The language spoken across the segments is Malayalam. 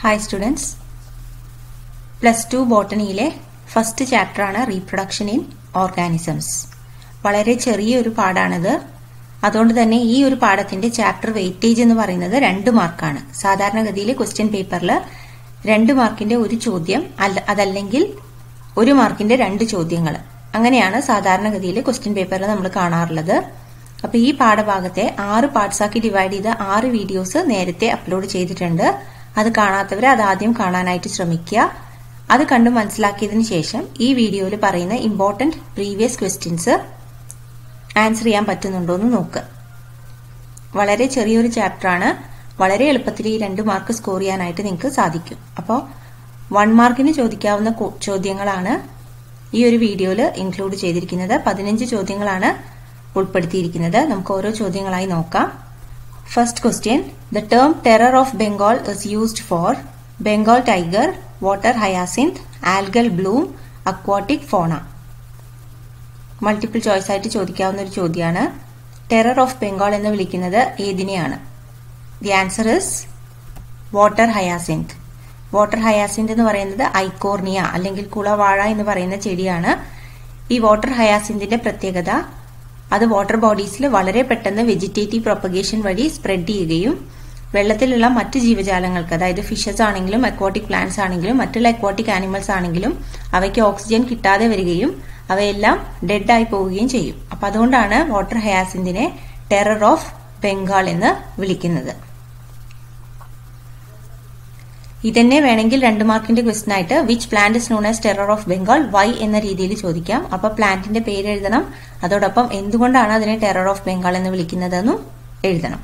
ഹായ് സ്റ്റുഡൻസ് പ്ലസ് ടു ബോട്ടണിയിലെ ഫസ്റ്റ് ചാപ്റ്ററാണ് റീപ്രൊഡക്ഷൻ ഇൻ ഓർഗാനിസംസ് വളരെ ചെറിയൊരു പാഠാണിത് അതുകൊണ്ട് തന്നെ ഈ ഒരു പാഠത്തിന്റെ ചാപ്റ്റർ വെയിറ്റേജ് എന്ന് പറയുന്നത് രണ്ട് മാർക്കാണ് സാധാരണഗതിയിൽ ക്വസ്റ്റ്യൻ പേപ്പറിൽ രണ്ട് മാർക്കിന്റെ ഒരു ചോദ്യം അല്ല- അതല്ലെങ്കിൽ ഒരു മാർക്കിന്റെ രണ്ട് ചോദ്യങ്ങൾ അങ്ങനെയാണ് സാധാരണഗതിയിൽ ക്വസ്റ്റ്യൻ പേപ്പറിൽ നമ്മൾ കാണാറുള്ളത് അപ്പൊ ഈ പാഠഭാഗത്തെ ആറ് പാർട്സ് ആക്കി ഡിവൈഡ് ചെയ്ത ആറ് വീഡിയോസ് നേരത്തെ അപ്ലോഡ് ചെയ്തിട്ടുണ്ട് അത് കാണാത്തവർ അത് ആദ്യം കാണാനായിട്ട് ശ്രമിക്കുക അത് കണ്ട് മനസ്സിലാക്കിയതിന് ശേഷം ഈ വീഡിയോയിൽ പറയുന്ന ഇമ്പോർട്ടന്റ് പ്രീവിയസ് ക്വസ്റ്റ്യൻസ് ആൻസർ ചെയ്യാൻ പറ്റുന്നുണ്ടോ എന്ന് നോക്കുക വളരെ ചെറിയൊരു ചാപ്റ്ററാണ് വളരെ എളുപ്പത്തിൽ ഈ രണ്ട് മാർക്ക് സ്കോർ ചെയ്യാനായിട്ട് നിങ്ങൾക്ക് സാധിക്കും അപ്പോൾ വൺ മാർക്കിന് ചോദിക്കാവുന്ന കോ- ചോദ്യങ്ങളാണ് ഈ ഒരു വീഡിയോയിൽ ഇൻക്ലൂഡ് ചെയ്തിരിക്കുന്നത് പതിനഞ്ച് ചോദ്യങ്ങളാണ് ഉൾപ്പെടുത്തിയിരിക്കുന്നത് നമുക്ക് ഓരോ ചോദ്യങ്ങളായി നോക്കാം first question the term terror of Bengal is used for Bengal tiger water hyacinth algal bloom aquatic fauna multiple choice ആയിട്ട് ചോദിക്കാവുന്ന ഒരു ചോദ്യമാണ് ടെറർ ഓഫ് ബംഗാൾ എന്ന് വിളിക്കുന്നത് ഏതിനെയാണ് the answer is water hyacinth water hyacinth എന്ന് പറയുന്നത് ഐക്കോർണിയ അല്ലെങ്കിൽ കുളവാഴ എന്ന് പറയുന്ന ചെടിയാണ് ഈ വാട്ടർ ഹയാസിന്തിന്റെ പ്രത്യേകത അത് വാട്ടർ ബോഡീസിൽ വളരെ പെട്ടെന്ന് വെജിറ്റേറ്റീവ് പ്രൊപ്പഗേഷൻ വഴി സ്പ്രെഡ് ചെയ്യുകയും വെള്ളത്തിലുള്ള മറ്റ് ജീവജാലങ്ങൾക്ക് അതായത് ഫിഷസ് ആണെങ്കിലും അക്വാട്ടിക് പ്ലാന്റ്സ് ആണെങ്കിലും മറ്റുള്ള അക്വാട്ടിക് ആനിമൽസ് ആണെങ്കിലും അവയ്ക്ക് ഓക്സിജൻ കിട്ടാതെ വരികയും അവയെല്ലാം ഡെഡ് ആയി പോവുകയും ചെയ്യും അപ്പൊ അതുകൊണ്ടാണ് വാട്ടർ ഹയാസിന്തിനെ ടെറർ ഓഫ് ബംഗാൾ എന്ന് വിളിക്കുന്നത് ഇതന്നെ വേണമെങ്കിൽ രണ്ട് മാർക്കിന്റെ ക്വസ്റ്റൻ ആയിട്ട് which plant is known as terror of Bengal why എന്ന രീതിയിൽ ചോദിക്കാം അപ്പൊ പ്ലാന്റിന്റെ പേര് എഴുതണം അതോടൊപ്പം എന്തുകൊണ്ടാണ് അതിനെ ടെറർ ഓഫ് ബംഗാൾ എന്ന് വിളിക്കുന്നതെന്നും എഴുതണം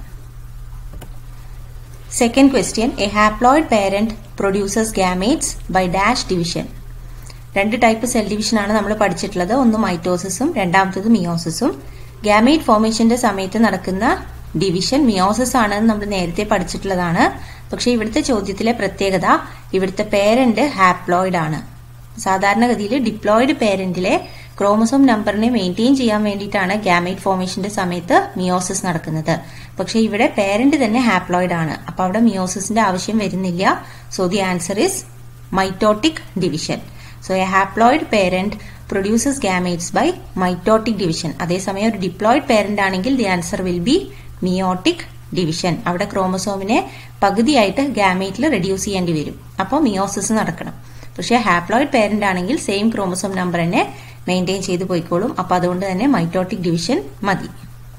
second question a haploid parent produces gametes by dash division രണ്ട് ടൈപ്പ് സെൽ ഡിവിഷൻ ആണ് നമ്മൾ പഠിച്ചിട്ടുള്ളത് ഒന്ന് മൈറ്റോസിസും രണ്ടാമത്തത് മിയോസിസും ഗാമേറ്റ് ഫോർമേഷന്റെ സമയത്ത് നടക്കുന്ന ഡിവിഷൻ മിയോസിസ് ആണെന്ന് നമ്മൾ നേരത്തെ പഠിച്ചിട്ടുള്ളതാണ് പക്ഷെ ഇവിടുത്തെ ചോദ്യത്തിലെ പ്രത്യേകത ഇവിടുത്തെ പേരന്റ് ഹാപ്ലോയിഡ് ആണ് സാധാരണഗതിയിൽ ഡിപ്ലോയിഡ് പേരന്റിലെ ക്രോമസോം നമ്പറിനെ മെയിൻറ്റെയിൻ ചെയ്യാൻ വേണ്ടിയിട്ടാണ് ഗാമേറ്റ് ഫോർമേഷന്റെ സമയത്ത് മിയോസിസ് നടക്കുന്നത് പക്ഷെ ഇവിടെ പേരന്റ് തന്നെ ഹാപ്ലോയിഡ് ആണ് അപ്പൊ അവിടെ മിയോസിസിന്റെ ആവശ്യം വരുന്നില്ല so the answer is mitotic division so a haploid parent produces gametes by mitotic division അതേസമയം ഒരു ഡിപ്ലോയിഡ് പേരന്റ് ആണെങ്കിൽ the answer will be meiotic division അവിടെ ക്രോമസോമിനെ പകുതിയായിട്ട് ഗാമേറ്റിൽ റെഡ്യൂസ് ചെയ്യേണ്ടി വരും അപ്പോൾ മിയോസിസ് നടക്കണം പക്ഷേ ഹാപ്ലോയിഡ് പേരന്റ് ആണെങ്കിൽ സെയിം ക്രോമസോം നമ്പർ തന്നെ മെയിൻറ്റെയിൻ ചെയ്ത് പോയിക്കോളും അപ്പൊ അതുകൊണ്ട് തന്നെ മൈറ്റോട്ടിക് ഡിവിഷൻ മതി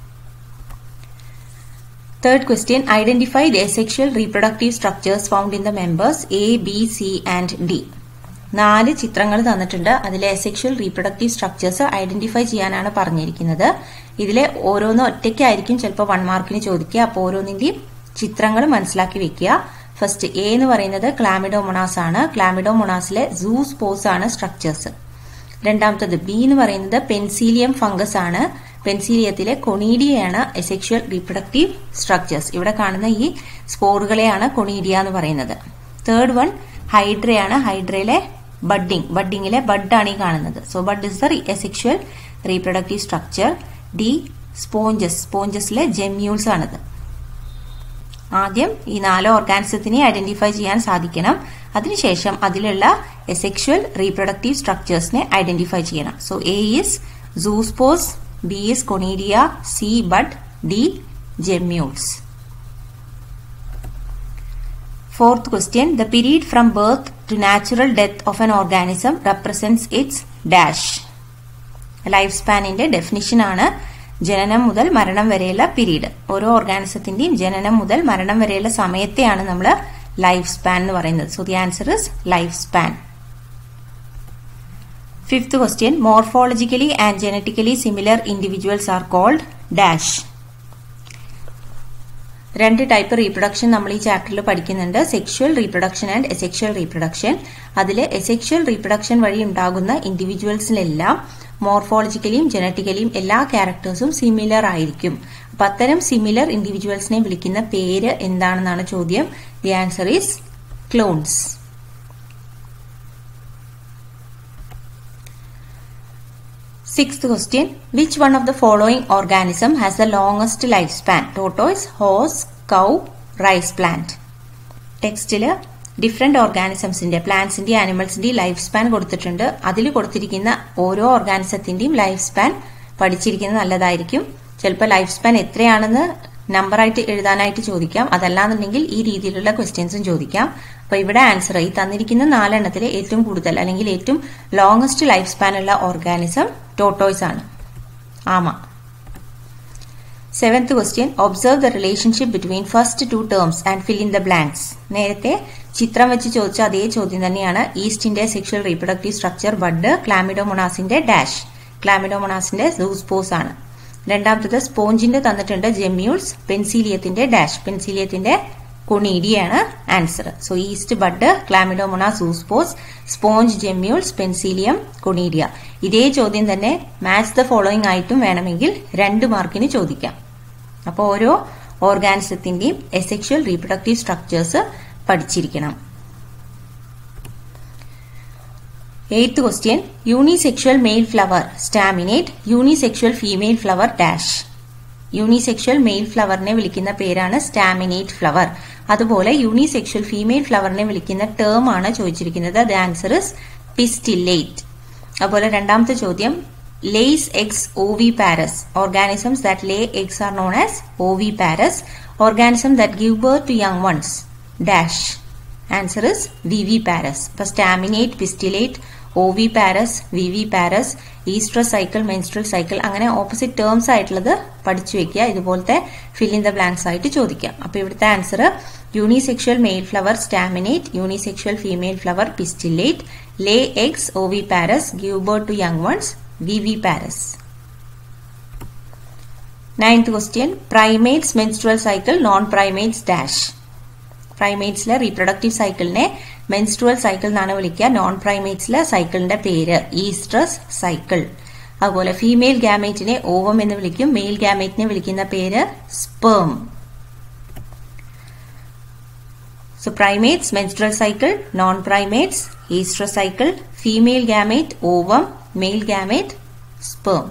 third question identify the sexual reproductive structures found in the members A B C and D നാല് ചിത്രങ്ങൾ തന്നിട്ടുണ്ട് അതിലെ സെക്ഷൽ റീപ്രൊഡക്റ്റീവ് സ്ട്രക്ചേഴ്സ് ഐഡന്റിഫൈ ചെയ്യാനാണ് പറഞ്ഞിരിക്കുന്നത് ഇതിലെ ഓരോന്നും ഒറ്റയ്ക്കായിരിക്കും ചിലപ്പോൾ വൺ മാർക്കിന് ചോദിക്കുക അപ്പോൾ ഓരോന്നിന്റെയും ചിത്രങ്ങൾ മനസ്സിലാക്കി വെക്കുക ഫസ്റ്റ് എ എന്ന് പറയുന്നത് ക്ലാമിഡോമൊണാസ് ആണ് ക്ലാമിഡോമൊണാസിലെ സൂസ്പോസ് ആണ് സ്ട്രക്ചേഴ്സ് രണ്ടാമത്തത് ബി എന്ന് പറയുന്നത് പെൻസീലിയം ഫംഗസ് ആണ് പെൻസീലിയത്തിലെ കൊണീഡിയയാണ് എസെക്ഷൽ റീപ്രൊഡക്റ്റീവ് സ്ട്രക്ചേഴ്സ് ഇവിടെ കാണുന്ന ഈ സ്പോറുകളെയാണ് കൊണീഡിയ എന്ന് പറയുന്നത് തേർഡ് വൺ ഹൈഡ്രയാണ് ഹൈഡ്രയിലെ ബഡ്ഡിംഗ് ബഡ്ഡിങ്ങിലെ ബഡാണ് ഈ കാണുന്നത് so bud is the asexual reproductive structure D sponges സ്പോഞ്ചസിലെ ജെമ്യൂൾസ് ആണിത് ആദ്യം ഈ നാല് ഓർഗാനിസത്തിനെ ഐഡന്റിഫൈ ചെയ്യാൻ സാധിക്കണം അതിനുശേഷം അതിലുള്ള എസെക്ഷൽ റീപ്രൊഡക്റ്റീവ് സ്ട്രക്ചേഴ്സിനെ ഐഡന്റിഫൈ ചെയ്യണം so A is zoospores B is conidia C bud D gemmules fourth question the period from birth to natural death of an organism represents its dash life സ്പാനിന്റെ ഡെഫിനിഷൻ ആണ് ജനനം മുതൽ മരണം വരെയുള്ള പീരീഡ് ഓരോ ഓർഗാനിസത്തിന്റെയും ജനനം മുതൽ മരണം വരെയുള്ള സമയത്തെയാണ് നമ്മൾ ലൈഫ് സ്പാൻ എന്ന് പറയുന്നത് so the answer is life span fifth question morphologically and genetically similar individuals are called dash രണ്ട് ടൈപ്പ് റീപ്രൊഡക്ഷൻ നമ്മൾ ഈ ചാപ്റ്ററിൽ പഠിക്കുന്നുണ്ട് sexual reproduction and asexual reproduction അതിൽ എസെക്ഷൽ റീപ്രൊഡക്ഷൻ വഴി ഉണ്ടാകുന്ന ഇൻഡിവിജ്വൽസിലെല്ലാം മോർഫോളജിക്കലിയും ജനറ്റിക്കലിയും എല്ലാ ക്യാരക്ടേഴ്സും സിമിലർ ആയിരിക്കും അപ്പൊ അത്തരം സിമിലർ ഇൻഡിവിജ്വൽസിനെ വിളിക്കുന്ന പേര് എന്താണെന്നാണ് ചോദ്യം the answer is clones Sixth question Which one of the following organism has the longest lifespan? Tortoise, horse, cow, rice plant. ടെക്സ്റ്റില് ഡിഫറെന്റ് ഓർഗാനിസംസിന്റെ പ്ലാന്റ്സിന്റെ ആനിമൽസിന്റെയും ലൈഫ് സ്പാൻ കൊടുത്തിട്ടുണ്ട് അതിൽ കൊടുത്തിരിക്കുന്ന ഓരോ ഓർഗാനിസത്തിന്റെയും ലൈഫ് സ്പാൻ പഠിച്ചിരിക്കുന്നത് നല്ലതായിരിക്കും ചിലപ്പോൾ ലൈഫ് സ്പാൻ എത്രയാണെന്ന് നമ്പറായിട്ട് എഴുതാനായിട്ട് ചോദിക്കാം അതല്ലാന്നുണ്ടെങ്കിൽ ഈ രീതിയിലുള്ള ക്വസ്റ്റ്യൻസും ചോദിക്കാം അപ്പൊ ഇവിടെ ആൻസർ ഈ തന്നിരിക്കുന്ന നാലെണ്ണത്തിലെ ഏറ്റവും കൂടുതൽ അല്ലെങ്കിൽ ഏറ്റവും ലോങ്സ്റ്റ് ലൈഫ് സ്പാൻ ഉള്ള ഓർഗാനിസം ടോട്ടോയ്സ് ആണ് ആമ seventh question observe the relationship between first two terms and fill in the blanks നേരത്തെ ചിത്രം വെച്ച് ചോദിച്ച അതേ ചോദ്യം തന്നെയാണ് ഈസ്റ്റിന്റെ സെക്ഷൽ റീപ്രൊഡക്റ്റീവ് സ്ട്രക്ചർ ബഡ് ക്ലാമിഡോമൊണാസിന്റെ ഡാഷ് ക്ലാമിഡോമൊണാസിന്റെ സൂസ്പോസ് ആണ് രണ്ടാമത്തത് സ്പോഞ്ചിന്റെ തന്നിട്ടുണ്ട് ജെമ്യൂൾസ് പെൻസീലിയത്തിന്റെ ഡാഷ് പെൻസീലിയത്തിന്റെ കൊണീഡിയാണ് answer so yeast bud Chlamydomonas zoospores sponge gemmules Penicillium conidia ഇതേ ചോദ്യം തന്നെ മാച്ച് ദ ഫോളോയിങ് ആയിട്ടും വേണമെങ്കിൽ രണ്ട് മാർക്കിന് ചോദിക്കാം അപ്പോൾ ഓരോ ഓർഗാനിസത്തിന്റെയും എസെക്ഷൽ റീപ്രൊഡക്റ്റീവ് സ്ട്രക്ചേഴ്സ് പഠിച്ചിരിക്കണം eighth question unisexual male flower staminate unisexual female flower dash unisexual male ഫ്ലവറിനെ വിളിക്കുന്ന പേരാണ് സ്റ്റാമിനേറ്റ് ഫ്ലവർ അതുപോലെ യൂണിസെക്ഷൽ ഫീമെയിൽ ഫ്ലവറിനെ വിളിക്കുന്ന ടേം ആണ് ചോദിച്ചിരിക്കുന്നത് ദ ആൻസർ ഇസ് പിസ്റ്റില്ലേറ്റ് അതുപോലെ രണ്ടാമത്തെ ചോദ്യം lays eggs oviparous organisms that lay eggs are known as oviparous organism that give birth to young ones dash answer is viviparous ഇപ്പൊ staminate pistillate oviparous viviparous oestrus cycle menstrual cycle അങ്ങനെ ഓപ്പോസിറ്റ് ടേംസ് ആയിട്ടുള്ളത് പഠിച്ചു വെക്കുക ഇതുപോലത്തെ ഫിൽ ഇൻ ദ ബ്ലാങ്ക്സ് ആയിട്ട് ചോദിക്കാം അപ്പൊ ഇവിടുത്തെ answer unisexual male flower staminate unisexual female flower pistillate lay eggs oviparous give birth to young ones viviparous ninth question primates menstrual cycle non primates dash പ്രൈമേറ്റ്സിലെ റീപ്രൊഡക്റ്റീവ് സൈക്കിളിനെ മെൻസ്ട്രുവൽ സൈക്കിൾ എന്നാണ് വിളിക്കുക നോൺ പ്രൈമേറ്റ്സിലെ സൈക്കിളിന്റെ പേര് ഈസ്ട്രസ് സൈക്കിൾ അതുപോലെ ഫീമെയിൽ ഗാമേറ്റിനെ ഓവം എന്ന് വിളിക്കും മെയിൽ ഗാമേറ്റിനെ വിളിക്കുന്ന പേര് sperm so primates menstrual cycle non primates oestrus cycle female gamete ovum mail gamete sperm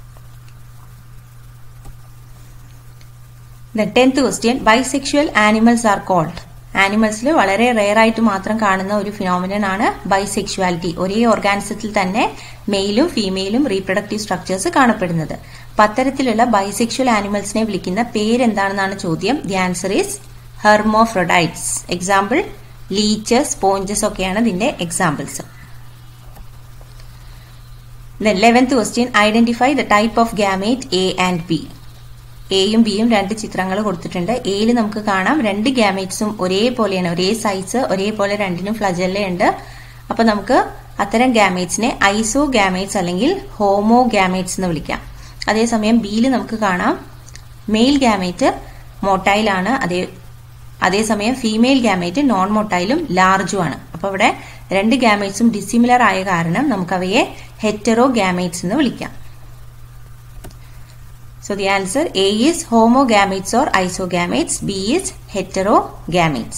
The tenth question, bisexual animals are called. ആനിമൽസിൽ വളരെ റെയർ ആയിട്ട് മാത്രം കാണുന്ന ഒരു ഫിനോമിനൻ ആണ് ബൈസെക്ഷുവാലിറ്റി ഒരേ ഓർഗാനിസത്തിൽ തന്നെ മെയിലും ഫീമെയിലും റീപ്രൊഡക്റ്റീവ് സ്ട്രക്ചേഴ്സ് കാണപ്പെടുന്നത് അപ്പൊ അത്തരത്തിലുള്ള ബൈസെക്ഷുവൽ ആനിമൽസിനെ വിളിക്കുന്ന പേരെന്താണെന്നാണ് ചോദ്യം the answer is hermaphrodites example leech sponges ഒക്കെയാണ് ഇതിന്റെ examples eleventh question identify the type of gamete A and B എയും ബിയും രണ്ട് ചിത്രങ്ങൾ കൊടുത്തിട്ടുണ്ട് എയിൽ നമുക്ക് കാണാം രണ്ട് ഗാമേറ്റ്സും ഒരേപോലെയാണ് ഒരേ സൈസ് ഒരേപോലെ രണ്ടിനും ഫ്ലജല്ല ഉണ്ട് അപ്പൊ നമുക്ക് അത്തരം ഗാമേറ്റ്സിനെ ഐസോ ഗാമേറ്റ്സ് അല്ലെങ്കിൽ ഹോമോ ഗാമേറ്റ്സ് എന്ന് വിളിക്കാം അതേസമയം ബിയിൽ നമുക്ക് കാണാം മെയിൽ ഗാമേറ്റ് മൊട്ടൈലാണ് അതേ അതേസമയം ഫീമെയിൽ ഗാമേറ്റ് നോൺ മൊട്ടൈലും ലാർജും ആണ് അപ്പൊ ഇവിടെ രണ്ട് ഗാമേറ്റ്സും ഡിസിമിലർ ആയ കാരണം നമുക്കവയെ ഹെറ്ററോ ഗാമേറ്റ്സ് എന്ന് വിളിക്കാം So the answer A is homogametes or isogametes, B is heterogametes.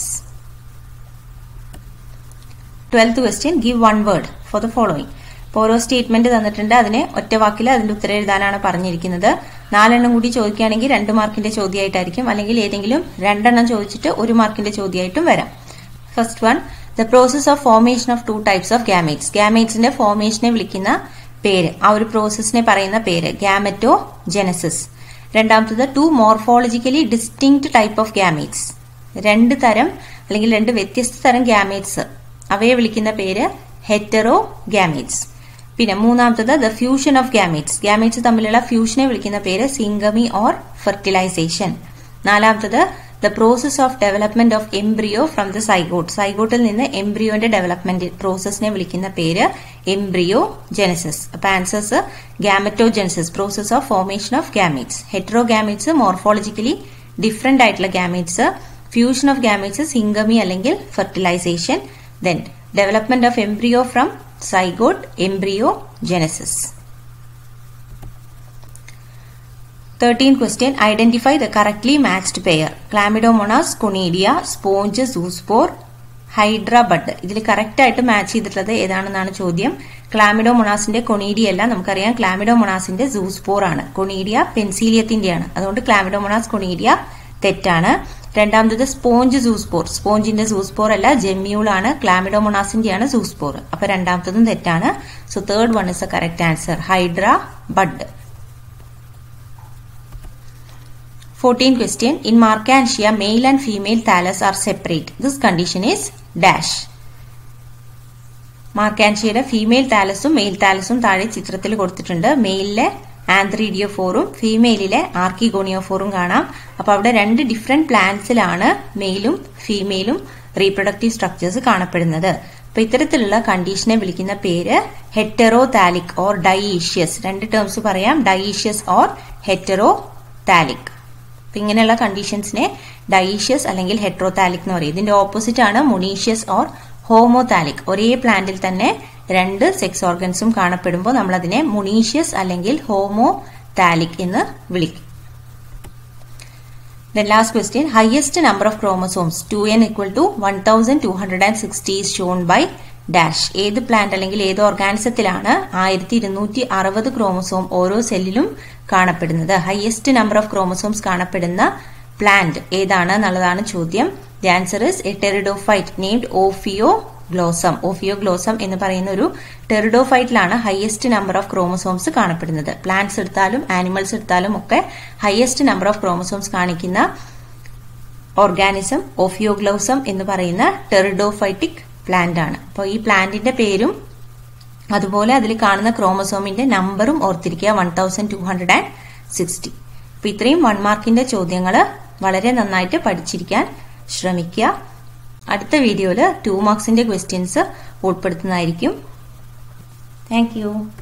Twelfth question, give one word for the following. ഇപ്പോൾ ഓരോ സ്റ്റേറ്റ്മെന്റ് തന്നിട്ടുണ്ട് അതിനെ ഒറ്റ വാക്കിൽ അതിന്റെ ഉത്തരം എഴുതാനാണ് പറഞ്ഞിരിക്കുന്നത് നാലെണ്ണം കൂടി ചോദിക്കുകയാണെങ്കിൽ രണ്ട് മാർക്കിന്റെ ചോദ്യമായിട്ടായിരിക്കും അല്ലെങ്കിൽ ഏതെങ്കിലും രണ്ടെണ്ണം ചോദിച്ചിട്ട് ഒരു മാർക്കിന്റെ ചോദ്യമായിട്ടും വരാം first one the process of formation of two types of gametes ഗാമേറ്റ്സിന്റെ ഫോർമേഷനെ വിളിക്കുന്ന പേര് ആ ഒരു പ്രോസസ്സിനെ പറയുന്ന പേര് ഗാമറ്റോ ജെനസിസ് രണ്ടാമത്തത് two morphologically distinct type of gametes രണ്ട് തരം അല്ലെങ്കിൽ രണ്ട് വ്യത്യസ്ത തരം ഗാമേറ്റ്സ് അവയെ വിളിക്കുന്ന പേര് ഹെറ്ററോ ഗാമേറ്റ്സ് പിന്നെ മൂന്നാമത്തത് the fusion of gametes gametes തമ്മിലുള്ള ഫ്യൂഷനെ വിളിക്കുന്ന പേര് സിംഗമി ഓർ ഫെർട്ടിലൈസേഷൻ നാലാമത്തത് the process of development of embryo from the zygote സൈഗോട്ടിൽ നിന്ന് എംബ്രിയോന്റെ ഡെവലപ്മെന്റ് പ്രോസസ്സിനെ വിളിക്കുന്ന പേര് എംബ്രിയോ ജെനസിസ് അപ്പൊ answers gametogenesis process of formation of gametes heterogametes morphologically different ആയിട്ടുള്ള gametes fusion of gametes syngamy അല്ലെങ്കിൽ fertilisation then development of embryo from zygote embryogenesis thirteen question identify the correctly matched pair Chlamydomonas conidia sponge zoospore Hydra bud ഇതിൽ കറക്റ്റ് ആയിട്ട് മാച്ച് ചെയ്തിട്ടുള്ളത് ഏതാണെന്നാണ് ചോദ്യം ക്ലാമിഡോമൊണാസിന്റെ കൊണീഡിയ അല്ല നമുക്കറിയാം ക്ലാമിഡോമൊണാസിന്റെ സൂസ്പോർ ആണ് കൊണീഡിയ പെൻസീലിയത്തിന്റെയാണ് അതുകൊണ്ട് ക്ലാമിഡോമൊണാസ് കൊണീഡിയ തെറ്റാണ് രണ്ടാമത്തത് സ്പോഞ്ച് സൂസ്പോർ സ്പോഞ്ചിന്റെ സൂസ്പോർ അല്ല ജെമ്യൂളാണ് ക്ലാമിഡോമൊണാസിന്റെയാണ് സൂസ്പോർ അപ്പൊ രണ്ടാമത്തതും തെറ്റാണ് so third one is a correct answer Hydra bud fourteen question in Marchantia male and female thallus are separate this condition is dash മാർക്കാൻഷ്യയുടെ ഫീമെയിൽ താലസും മെയിൽ താലസും താഴെ ചിത്രത്തിൽ കൊടുത്തിട്ടുണ്ട് മെയിലിലെ ആന്ത്രീഡിയോഫോറും ഫീമെയിലിലെ ആർക്കിഗോണിയോഫോറും കാണാം അപ്പൊ അവിടെ രണ്ട് ഡിഫറെന്റ് പ്ലാന്റ്സിലാണ് മെയിലും ഫീമെയിലും റീപ്രൊഡക്റ്റീവ് സ്ട്രക്ചേഴ്സ് കാണപ്പെടുന്നത് അപ്പൊ ഇത്തരത്തിലുള്ള കണ്ടീഷനെ വിളിക്കുന്ന പേര് ഹെറ്ററോ താലിക് ഓർ ഡൈഈഷ്യസ് രണ്ട് ടേംസ് പറയാം ഡൈഈഷ്യസ് ഓർ ഹെറ്ററോ താലിക് അപ്പൊ ഇങ്ങനെയുള്ള കണ്ടീഷൻസിനെ ഡൈഷ്യസ് അല്ലെങ്കിൽ ഹെട്രോതാലിക് എന്ന് പറയും ഇതിന്റെ ഓപ്പോസിറ്റ് ആണ് മൊണീഷ്യസ് ഓർ ഹോമോതാലിക് ഒരേ പ്ലാന്റിൽ തന്നെ രണ്ട് സെക്സ് ഓർഗൻസും കാണപ്പെടുമ്പോൾ നമ്മൾ അതിനെ മൊണീഷ്യസ് അല്ലെങ്കിൽ ഹോമോ താലിക് എന്ന് വിളിക്കും Then last question, highest number of chromosomes 2n equal to 1260 is shown by dash ഏത് പ്ലാന്റ് അല്ലെങ്കിൽ ഏത് ഓർഗാനിസത്തിലാണ് ആയിരത്തി ഇരുന്നൂറ്റി അറുപത് ക്രോമസോം ഓരോ സെല്ലിലും കാണപ്പെടുന്നത് ഹയസ്റ്റ് നമ്പർ ഓഫ് ക്രോമസോംസ് കാണപ്പെടുന്ന പ്ലാന്റ് ഏതാണ് എന്നുള്ളതാണ് ചോദ്യം the answer is a pteridophyte named Ophioglossum Ophioglossum എന്ന് പറയുന്ന ഒരു ടെറിഡോഫൈറ്റിലാണ് ഹയസ്റ്റ് നമ്പർ ഓഫ് ക്രോമസോംസ് കാണപ്പെടുന്നത് പ്ലാന്റ്സ് എടുത്താലും ആനിമൽസ് എടുത്താലും ഒക്കെ ഹയസ്റ്റ് നമ്പർ ഓഫ് ക്രോമസോംസ് കാണിക്കുന്ന ഓർഗാനിസം ഓഫിയോഗ്ലൗസം എന്ന് പറയുന്ന ടെറിഡോഫൈറ്റിക് പ്ലാന്റ് ആണ് അപ്പോൾ ഈ പ്ലാന്റിന്റെ പേരും അതുപോലെ അതിൽ കാണുന്ന ക്രോമസോമിന്റെ നമ്പറും ഓർത്തിരിക്കുക one thousand two hundred and sixty അപ്പൊ ഇത്രയും വൺ മാർക്കിന്റെ ചോദ്യങ്ങൾ വളരെ നന്നായിട്ട് പഠിച്ചിരിക്കാൻ ശ്രമിക്കുക അടുത്ത വീഡിയോയിൽ ടു മാർക്സിന്റെ ക്വസ്റ്റ്യൻസ് ഉൾപ്പെടുത്തുന്നതായിരിക്കും താങ്ക് യു